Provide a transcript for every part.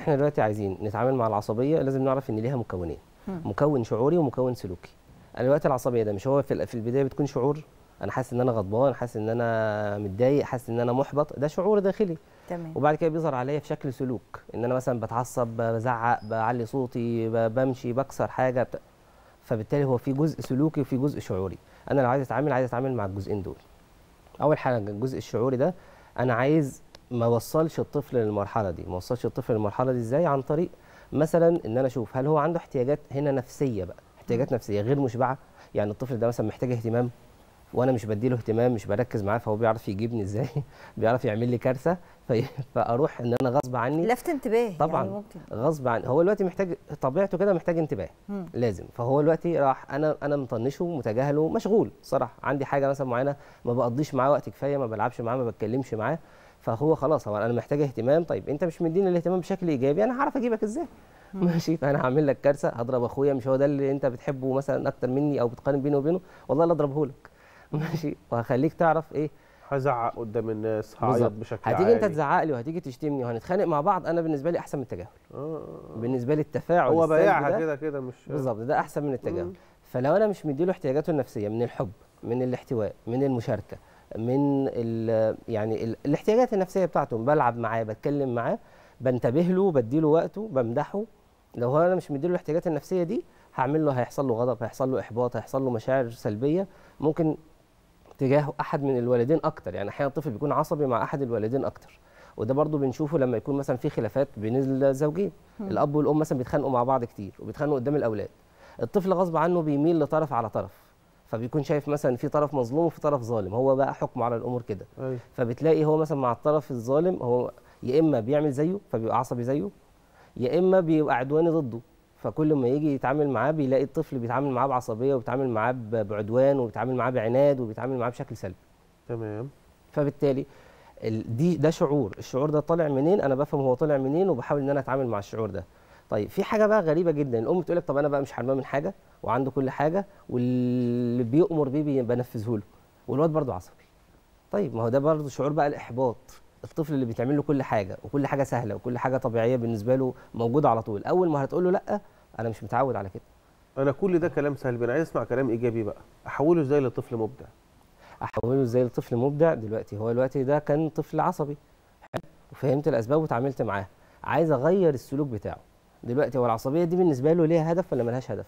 احنا دلوقتي عايزين نتعامل مع العصبيه لازم نعرف ان ليها مكونين مم. مكون شعوري ومكون سلوكي انا دلوقتي العصبيه ده مش هو في ال- في البدايه بتكون شعور انا حاسس ان انا غضبان حاسس ان انا متضايق حاسس ان انا محبط ده شعور داخلي تمام وبعد كده بيظهر عليا في شكل سلوك ان انا مثلا بتعصب بزعق بعلي صوتي ب- بمشي بكسر حاجه بت... فبالتالي هو في جزء سلوكي وفي جزء شعوري انا لو عايز اتعامل عايز اتعامل مع الجزئين دول اول حاجه الجزء الشعوري ده انا عايز ما اوصلش الطفل للمرحله دي ما اوصلش الطفل للمرحله دي ازاي عن طريق مثلا ان انا اشوف هل هو عنده احتياجات هنا نفسيه بقى احتياجات نفسيه غير مشبعه يعني الطفل ده مثلا محتاج اهتمام وانا مش بديله اهتمام مش بركز معاه فهو بيعرف يجيبني ازاي بيعرف يعمل لي كارثه في... فاروح ان انا غصب عني لفت انتباه طبعا يعني ممكن غصب عن هو دلوقتي محتاج طبيعته كده محتاج انتباه مم. لازم فهو دلوقتي راح انا انا مطنشه متجاهله مشغول صراحه عندي حاجه مثلا معينه ما بقضيش معاه وقت كفايه ما بلعبش معاه ما بتكلمش معاه فهو خلاص هو انا محتاج اهتمام طيب انت مش مديني الاهتمام بشكل ايجابي انا هعرف اجيبك ازاي ماشي فانا هعمل لك كارثه هضرب اخويا مش هو ده اللي انت بتحبه مثلا اكتر مني او بتقارن بيني وبينه والله لا اضربه لك ماشي وهخليك تعرف ايه هزعق قدام الناس هعيط بالظبط. بشكل هتيجي انت عالي. تزعق لي وهتيجي تشتمني وهنتخانق مع بعض انا بالنسبه لي احسن من التجاهل آه. بالنسبه لي التفاعل هو السلبي بايعها ده كده كده مش بالظبط ده احسن من التجاهل مم. فلو انا مش مديله احتياجاته النفسيه من الحب من الاحتواء من المشاركه من ال يعني ال الاحتياجات النفسيه بتاعته بلعب معاه بتكلم معاه بنتبه له بديله وقته بمدحه لو هو انا مش مديله الاحتياجات النفسيه دي هعمل له هيحصل له غضب هيحصل له احباط هيحصل له مشاعر سلبيه ممكن تجاه احد من الوالدين اكتر يعني احيانا الطفل بيكون عصبي مع احد الوالدين اكتر وده برضو بنشوفه لما يكون مثلا في خلافات بين الزوجين الاب والام مثلا بيتخانقوا مع بعض كتير وبيتخانقوا قدام الاولاد الطفل غصب عنه بيميل لطرف على طرف فبيكون شايف مثلا في طرف مظلوم وفي طرف ظالم هو بقى حكمه على الامور كده أيوة. فبتلاقي هو مثلا مع الطرف الظالم هو يا اما بيعمل زيه فبيبقى عصبي زيه يا اما بيبقى عدواني ضده فكل ما يجي يتعامل معاه بيلاقي الطفل بيتعامل معاه بعصبيه وبيتعامل معاه ب- بعدوان وبيتعامل معاه بعناد وبيتعامل معاه بشكل سلبي تمام فبالتالي ال- دي ده شعور الشعور ده طالع منين انا بفهم هو طالع منين وبحاول ان انا اتعامل مع الشعور ده طيب في حاجه بقى غريبه جدا الام بتقول لك طب انا بقى مش حرمان من حاجه وعنده كل حاجه واللي بيؤمر بيه بي- بنفذه له والواد برضه عصبي طيب ما هو ده برضه شعور بقى الاحباط الطفل اللي بيتعمل له كل حاجه وكل حاجه سهله وكل حاجه طبيعيه بالنسبه له موجوده على طول اول ما هتقول له لا انا مش متعود على كده انا كل ده كلام سلبي انا عايز اسمع كلام ايجابي بقى احوله ازاي لطفل مبدع احوله ازاي لطفل مبدع دلوقتي هو دلوقتي ده كان طفل عصبي حلو وفهمت الاسباب وتعاملت معاه عايز اغير السلوك بتاعه دلوقتي هو العصبيه دي بالنسبه له ليها هدف ولا ملهاش هدف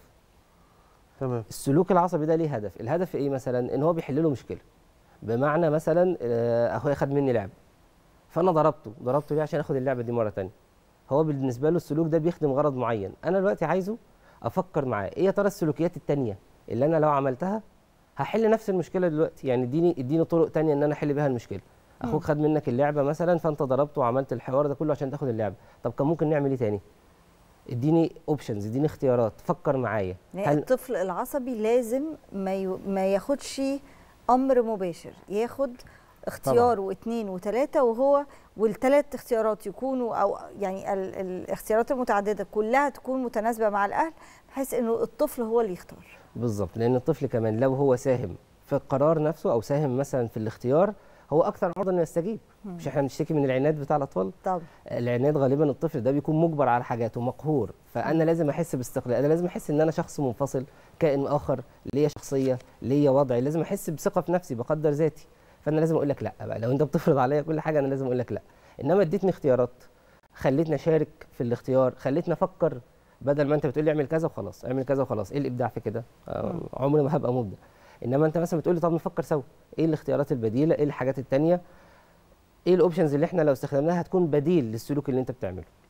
تمام السلوك العصبي ده ليه هدف الهدف ايه مثلا ان هو بيحل له مشكله بمعنى مثلا آه، اخويا خد مني لعبه فانا ضربته ضربته ليه عشان اخد اللعبه دي مره تانية هو بالنسبه له السلوك ده بيخدم غرض معين انا دلوقتي عايزه افكر معاه ايه يا ترى السلوكيات التانية اللي انا لو عملتها هحل نفس المشكله دلوقتي يعني اديني اديني طرق تانية ان انا احل بيها المشكله اخوك خد منك اللعبه مثلا فانت ضربته وعملت الحوار ده كله عشان تاخد اللعبه طب كان ممكن نعمل ايه تاني اديني اوبشنز اديني اختيارات فكر معايا يعني الطفل العصبي لازم ما ي... ما ياخدش امر مباشر ياخد اختيار واثنين وثلاثه وهو والثلاث اختيارات يكونوا او يعني ال... الاختيارات المتعدده كلها تكون متناسبه مع الاهل بحيث انه الطفل هو اللي يختار بالظبط لان الطفل كمان لو هو ساهم في القرار نفسه او ساهم مثلا في الاختيار هو اكثر عرضه انه يستجيب مش احنا بنشتكي من العناد بتاع الاطفال طبعا العناد غالبا الطفل ده بيكون مجبر على حاجات ومقهور فانا لازم احس باستقلال انا لازم احس ان انا شخص منفصل كائن اخر ليا شخصيه ليا وضعي لازم احس بثقه في نفسي بقدر ذاتي فانا لازم اقول لك لا بقى لو انت بتفرض عليا كل حاجه انا لازم اقول لك لا انما اديتني اختيارات خليتني اشارك في الاختيار خليتني افكر بدل ما انت بتقول لي اعمل كذا وخلاص اعمل كذا وخلاص ايه الابداع في كده آه، عمري ما هبقى مبدع انما انت مثلا بتقول لي طب نفكر سوا ايه الاختيارات البديله ايه الحاجات التانية ايه الاوبشنز اللي احنا لو استخدمناها هتكون بديل للسلوك اللي انت بتعمله